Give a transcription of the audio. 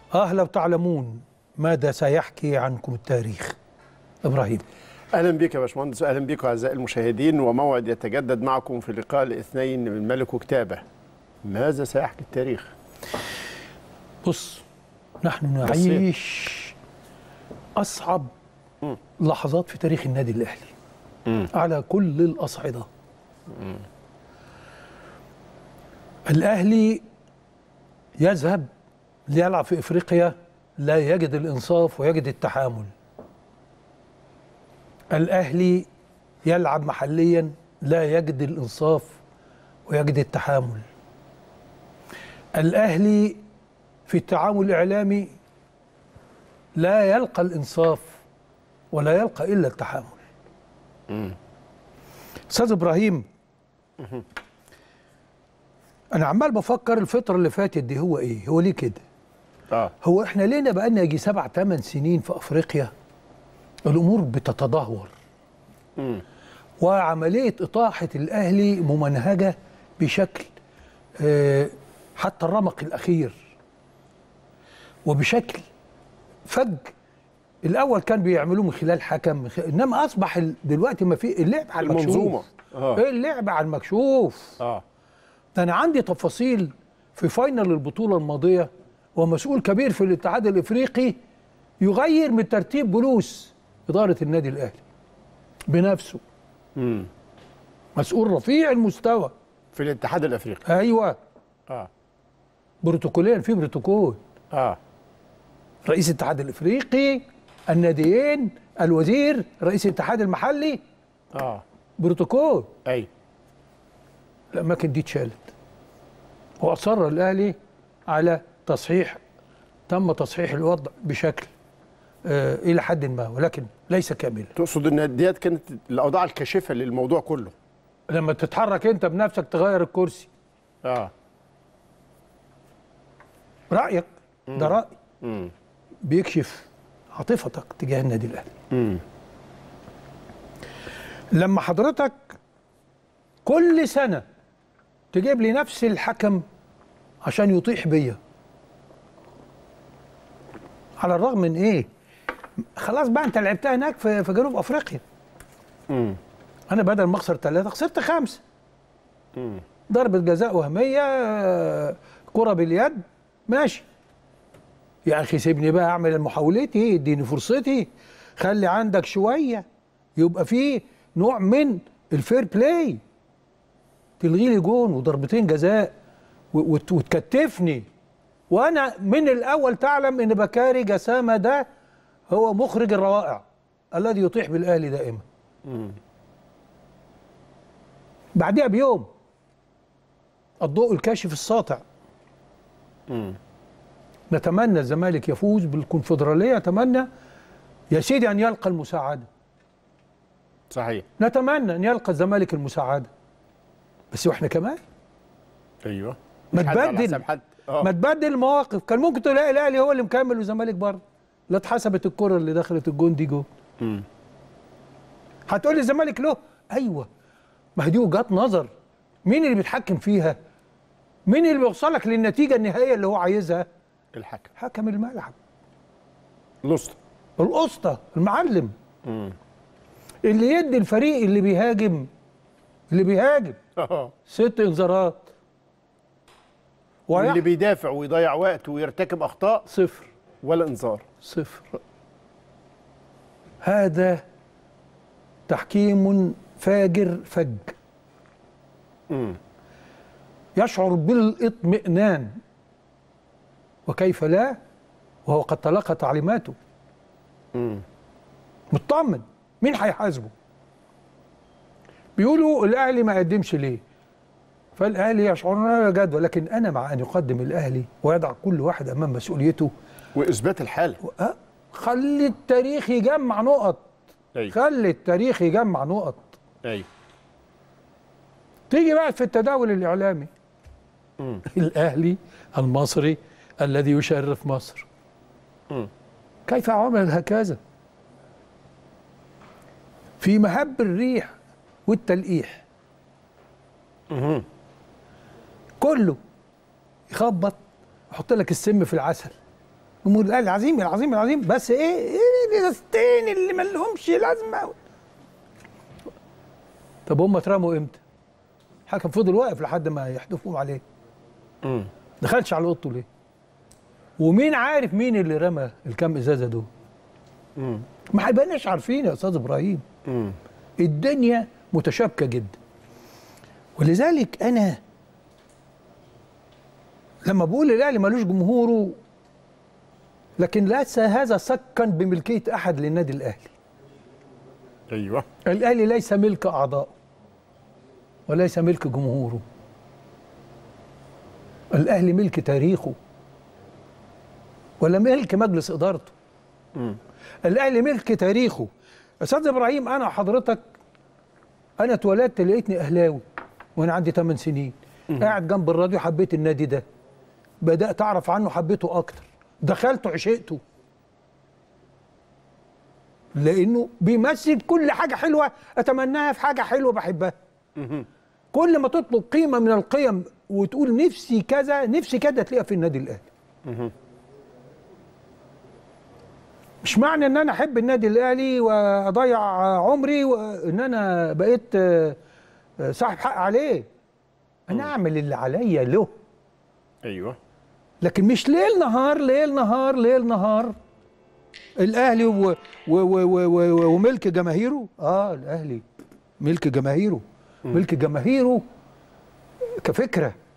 آه لو تعلمون ماذا سيحكي عنكم التاريخ إبراهيم اهلا بك يا باشمهندس اهلا بكم اعزائي المشاهدين وموعد يتجدد معكم في لقاء الاثنين من ملك وكتابه ماذا سيحكي التاريخ بص نحن نعيش أصعب لحظات في تاريخ النادي الأهلي على كل الأصعدة الأهلي يذهب ليلعب في إفريقيا لا يجد الإنصاف ويجد التحامل الأهلي يلعب محليا لا يجد الإنصاف ويجد التحامل الأهلي في التعامل الإعلامي لا يلقى الإنصاف ولا يلقى إلا التحامل أستاذ إبراهيم أنا عمال بفكر الفترة اللي فاتت دي هو إيه هو ليه كده اه هو إحنا لينا بقالنا يجي سبع ثمان سنين في أفريقيا الأمور بتتدهور وعملية إطاحة الأهلي ممنهجة بشكل آه، حتى الرمق الأخير وبشكل فج الأول كان بيعملوه من خلال حكم من خلال إنما أصبح ال- دلوقتي ما في اللعب على المكشوف المنظومة. آه. إيه اللعب على المكشوف اه ده أنا عندي تفاصيل في فاينل البطولة الماضية ومسؤول كبير في الاتحاد الإفريقي يغير من ترتيب جلوس إدارة النادي الأهلي بنفسه امم مسؤول رفيع المستوى في الاتحاد الافريقي ايوه اه بروتوكوليا في بروتوكول اه رئيس الاتحاد الافريقي الناديين الوزير رئيس الاتحاد المحلي اه بروتوكول اي الاماكن دي اتشالت واصر الاهلي على تصحيح تم تصحيح الوضع بشكل آه الى حد ما ولكن ليس كاملا تقصد ان ديت كانت الاوضاع الكاشفه للموضوع كله لما تتحرك انت بنفسك تغير الكرسي اه رايك ده راي امم بيكشف عاطفتك تجاه النادي الاهلي امم لما حضرتك كل سنة تجيب لي نفس الحكم عشان يطيح بيا على الرغم من ايه خلاص بقى انت لعبتها هناك في, في جنوب افريقيا امم انا بدل ما اخسر ثلاثة خسرت خمسة امم ضربة جزاء وهمية آه، كرة باليد ماشي يا اخي سيبني بقى اعمل محاولتي اديني فرصتي خلي عندك شوية يبقى في نوع من الفير بلاي تلغي لي جون وضربتين جزاء و- وت- وتكتفني وانا من الاول تعلم ان بكاري جسامة ده هو مخرج الروائع الذي يطيح بالاهلي دائما بعدها بيوم الضوء الكاشف الساطع نتمنى الزمالك يفوز بالكونفدراليه نتمنى يا سيدي ان يلقى المساعده صحيح نتمنى ان يلقى الزمالك المساعده بس واحنا كمان ايوه ما مش حد على تبدل. حساب حد اه ما تبدل المواقف كان ممكن تلاقي الاهلي هو اللي مكمل والزمالك بره لا اتحسبت الكره اللي دخلت الجون دي جون مم. هتقول لي الزمالك له ايوه ما هي دي وجهات نظر مين اللي بيتحكم فيها مين اللي بيوصلك للنتيجه النهائيه اللي هو عايزها الحكم حكم الملعب الوسطى الاسطى المعلم اللي يدي الفريق اللي بيهاجم اللي بيهاجم اه ست انذارات واللي ويح بيدافع ويضيع وقت ويرتكب اخطاء صفر ولا انذار صفر هذا تحكيم فاجر فج امم يشعر بالاطمئنان وكيف لا وهو قد تلقى تعليماته امم مطمن مين هيحاسبه بيقولوا الاهلي ما قدمش ليه فالاهلي يشعرون لا جدوى لكن انا مع ان يقدم الاهلي ويضع كل واحد امام مسؤوليته واثبات الحاله أه، خلي التاريخ يجمع نقط ايوه خلي التاريخ يجمع نقط ايوه تيجي بقى في التداول الاعلامي مم. الاهلي المصري الذي يشرف مصر مم. كيف عمل هكذا في مهب الريح والتلقيح مهم. كله يخبط يحط لك السم في العسل جمهور الاهلي العظيم العظيم العظيم بس ايه ايه الازازتين اللي ما لهمش لازمه طب هم اترموا امتى؟ الحكم فضل واقف لحد ما يحدفوا عليه مم. دخلش على اوضته ليه؟ ومين عارف مين اللي رمى الكام ازازه دول؟ مم. ما هيبقاش عارفين يا استاذ ابراهيم مم. الدنيا متشابكه جدا ولذلك انا لما بقول الاهلي ملوش جمهوره لكن ليس هذا سكا بملكيه احد للنادي الاهلي ايوه الاهلي ليس ملك اعضائه وليس ملك جمهوره الاهلي ملك تاريخه ولا ملك مجلس ادارته مم. الاهلي ملك تاريخه استاذ ابراهيم انا وحضرتك انا اتولدت لقيتني اهلاوي وانا عندي 8 سنين قاعد جنب الراديو حبيت النادي ده بدات اعرف عنه حبيته اكتر دخلته عشقته لانه بيمثل كل حاجه حلوه اتمناها في حاجه حلوه بحبها مم. كل ما تطلب قيمه من القيم وتقول نفسي كذا نفسي كذا تلاقيها في النادي الاهلي مم. مش معنى ان انا احب النادي الاهلي واضيع عمري وان انا بقيت آه، آه، صاحب حق عليه انا اعمل اللي عليا له ايوه لكن مش ليل نهار ليل نهار ليل نهار الاهلي و و و و و وملك جماهيره اه الاهلي ملك جماهيره ملك جماهيره كفكره